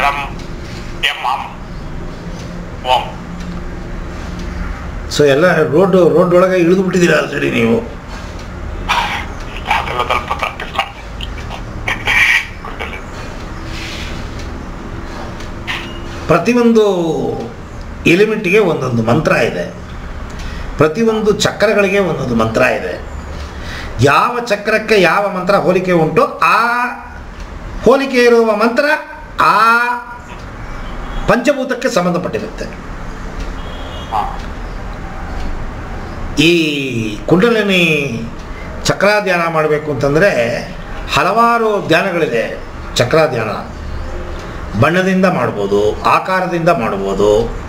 ರಂ ಎಂ ಹಂ ಓಂ ಸೊ ಎಲ್ಲ ರೋಡ್ ರೋಡ್ ಒಳಗೆ ಇಳಿದು ಬಿಟ್ಟಿದ್ದೀರಾ ಆಲ್ರೆಡಿ ನೀವು ಅದೆಲ್ಲ ಸ್ವಲ್ಪ ಪ್ರಾಕ್ಟೀಸ್ ಮಾಡಿ ಪ್ರತಿಯೊಂದು ಎಲಿಮೆಂಟಿಗೆ ಒಂದೊಂದು ಮಂತ್ರ ಇದೆ ಪ್ರತಿಯೊಂದು ಚಕ್ರಗಳಿಗೆ ಒಂದೊಂದು ಮಂತ್ರ ಇದೆ ಯಾವ ಚಕ್ರಕ್ಕೆ ಯಾವ ಮಂತ್ರ ಹೋಲಿಕೆ ಉಂಟು ಆ ಹೋಲಿಕೆ ಇರುವ ಮಂತ್ರ ಆ ಪಂಚಭೂತಕ್ಕೆ ಸಂಬಂಧಪಟ್ಟಿರುತ್ತೆ ಹಾಂ ಈ ಕುಂಡಲಿನಿ ಚಕ್ರ ಧ್ಯಾನ ಮಾಡಬೇಕು ಅಂತಂದರೆ ಹಲವಾರು ಧ್ಯಾನಗಳಿದೆ ಚಕ್ರ ಧ್ಯಾನ ಬಣ್ಣದಿಂದ ಮಾಡ್ಬೋದು ಆಕಾರದಿಂದ ಮಾಡ್ಬೋದು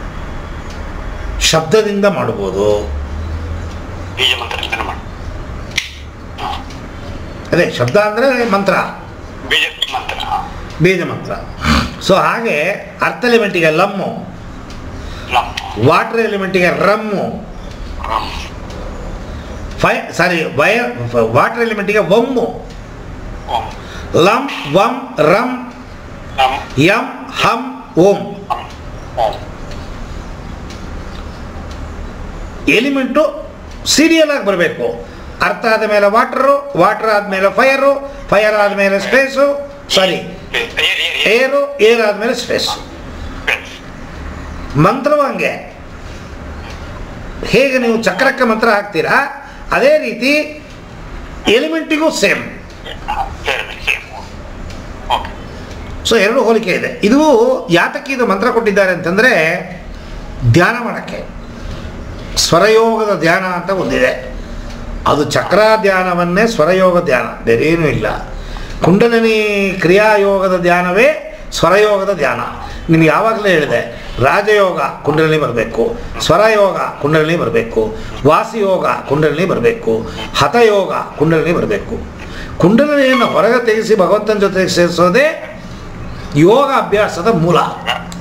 ಶಬ್ದದಿಂದ ಮಾಡ್ಬೋದು ಬೀಜ ಮಂತ್ರದಿಂದ ಮಾಡಿ ಹಾಂ ಅದೇ ಶಬ್ದ ಅಂದರೆ ಮಂತ್ರ ಬೀಜ ಮಂತ್ರ ಹಾಂ ಬೀಜ ಮಂತ್ರ ಸೊ ಹಾಗೆ ಅರ್ಥ ಎಲಿಮೆಂಟಿಗೆ ಲಮ್ಮು ಲಂ ವಾಟರ್ ಎಲಿಮೆಂಟಿಗೆ ರಮ್ಮು ರಂ ಫೈ ಸಾರಿ ವಯ ವಾಟರ್ ಎಲಿಮೆಂಟಿಗೆ ಒಮ್ಮು ಓಂ ಲಂ ವಂ ರಂ ರಂ ಯಂ ಹಂ ಓಂ ಹಂ ಓಂ ಎಲಿಮೆಂಟು ಸೀರಿಯಲ್ ಆಗಿ ಬರಬೇಕು ಅರ್ಥ ಆದ ಮೇಲೆ ವಾಟರು ವಾಟರ್ ಆದಮೇಲೆ ಫೈರು ಫೈರ್ ಆದಮೇಲೆ space sorry air air air air air ಆದಮೇಲೆ ಸ್ಪೇಸ್ ಬೆಲ್ಸ್ ಮಂತ್ರವು ಹಂಗೆ ಹೇಗೆ ನೀವು ಚಕ್ರಕ್ಕೆ ಮಂತ್ರ ಹಾಕ್ತೀರಾ ಅದೇ ರೀತಿ ಎಲಿಮೆಂಟಿಗೂ ಸೇಮ್ ಸೇರಿ ಸೇಮ್ ಓಕೆ ಸೊ ಎರಡು ಹೋಲಿಕೆ ಇದೆ ಇದು ಯಾತಕ್ಕೆ ಇದು ಮಂತ್ರ ಕೊಟ್ಟಿದ್ದಾರೆ ಅಂತಂದರೆ ಧ್ಯಾನ ಮಾಡೋಕ್ಕೆ ಸ್ವರಯೋಗದ ಧ್ಯಾನ ಅಂತ ಒಂದಿದೆ ಅದು ಚಕ್ರ ಧ್ಯಾನವನ್ನೇ ಸ್ವರಯೋಗ ಧ್ಯಾನ ಬೇರೇನೂ ಇಲ್ಲ ಕುಂಡಲಿನಿ ಕ್ರಿಯಾಯೋಗದ ಧ್ಯಾನವೇ ಸ್ವರಯೋಗದ ಧ್ಯಾನ ನಿಮ್ಗೆ ಯಾವಾಗಲೇ ಹೇಳಿದೆ ರಾಜಯೋಗ ಕುಂಡಲಿನಿ ಬರಬೇಕು ಸ್ವರಯೋಗ ಕುಂಡಲಿನಿ ಬರಬೇಕು ವಾಸಿಯೋಗ ಕುಂಡಲಿನಿ ಬರಬೇಕು ಹತಯೋಗ ಕುಂಡಲಿನಿ ಬರಬೇಕು ಕುಂಡಲಿನಿಯನ್ನು ಹೊರಗೆ ತೆಗೆಸಿ ಭಗವಂತನ ಜೊತೆಗೆ ಸೇರಿಸೋದೇ ಯೋಗ ಅಭ್ಯಾಸದ ಮೂಲ